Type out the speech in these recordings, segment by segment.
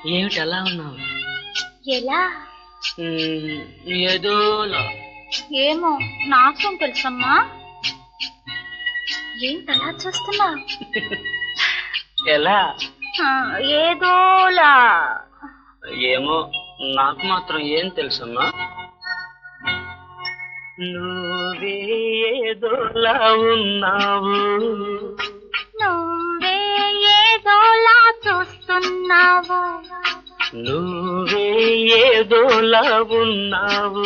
ఏమిటి అలా ఉన్నావు ఎలా మ్మ్, ఏదోలా ఏమో నాకేం తెలుసమ్మా ఏంటలా చూస్తున్నా ఎలా ఏదోలా ఏమో నాకు మాత్రం ఏం తెలుసమ్మా నువ్వే ఏదోలా ఉన్నావు నువ్వే ఏదోలా చూస్తున్నావు నువ్వే ఏదోలా ఉన్నావు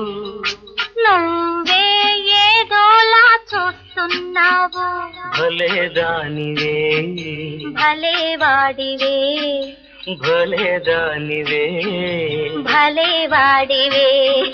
నువ్వే ఏదోలా చూస్తున్నావు భలే దానివే భలే వాడివే భలే దానివే భలే వాడివే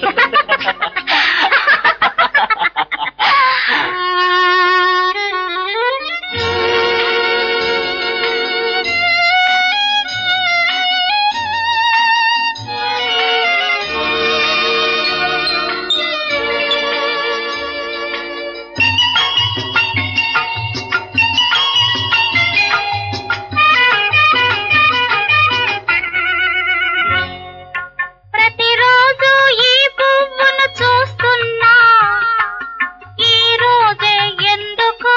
ప్రతిరోజు ఈ పువ్వును చూస్తున్నా ఈ రోజే ఎందుకో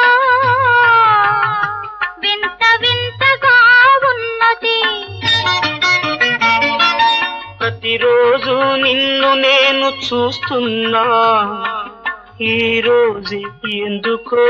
వింత వింతగా ఉన్నది ప్రతిరోజు నిన్ను నేను చూస్తున్నా ఈ రోజు ఎందుకో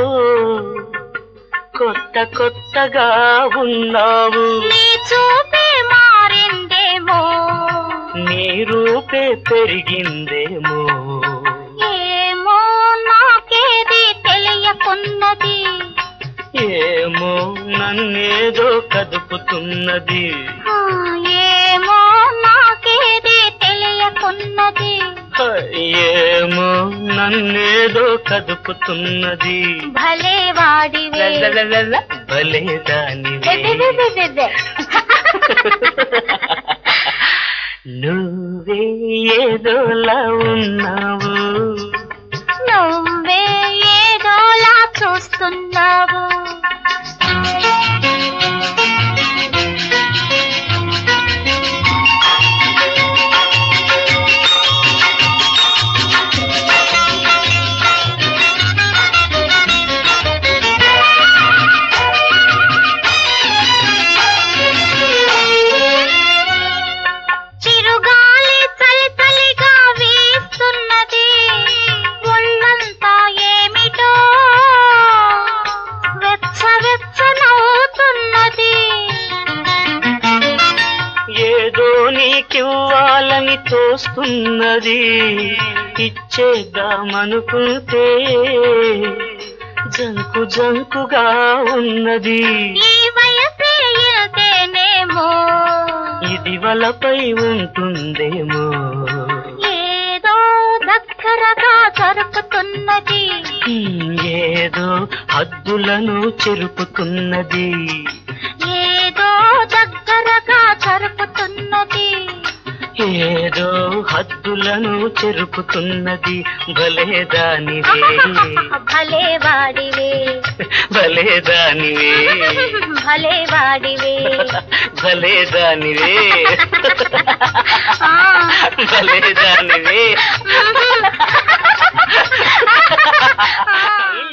కొత్త కొత్తగా ఉన్నావు నీ చూపే మారిందేమో నీ రూపే పెరిగిందేమో ఏమో నాకేది తెలియకున్నది ఏమో నన్నేదో కదుపుతున్నది ఆ, ఏమో నాకేది తెలియకున్నది హ, ఏమో నన్నేదో కదుపుతున్నది భలే వాడివే లలలలల, భలే దానివే బెబెబెబెబె. నువ్వే ఏదోలా ఉన్నావు నువ్వే ఏదోలా చూస్తున్నావు చిరుగాలి చలి చలిగా వీస్తున్నది ఒళ్ళంతా ఏమిటో వెచ్చ వెచ్చనవుతున్నది ఏదో నీకివ్వాలని తోస్తున్నది ఇచ్చేద్దామనుకుంటే జంకు జంకుగా ఉన్నది ఈ వయసే ఇల్తేనేమో ఇది వలపై ఉంటుందేమో ఏదో దగ్గరగా జరుపుతున్నది హ్మ్, ఏదో హద్దులను చెరుపుతున్నది ఏదో దగ్గరగా జరుపుతున్నది ఏదో హద్దులను చెరుపుతున్నది భలే దానివే భలే వాడివే భలే దానివే భలే వాడివే భలే దానివే ఆ. భలే దానివే ఆ.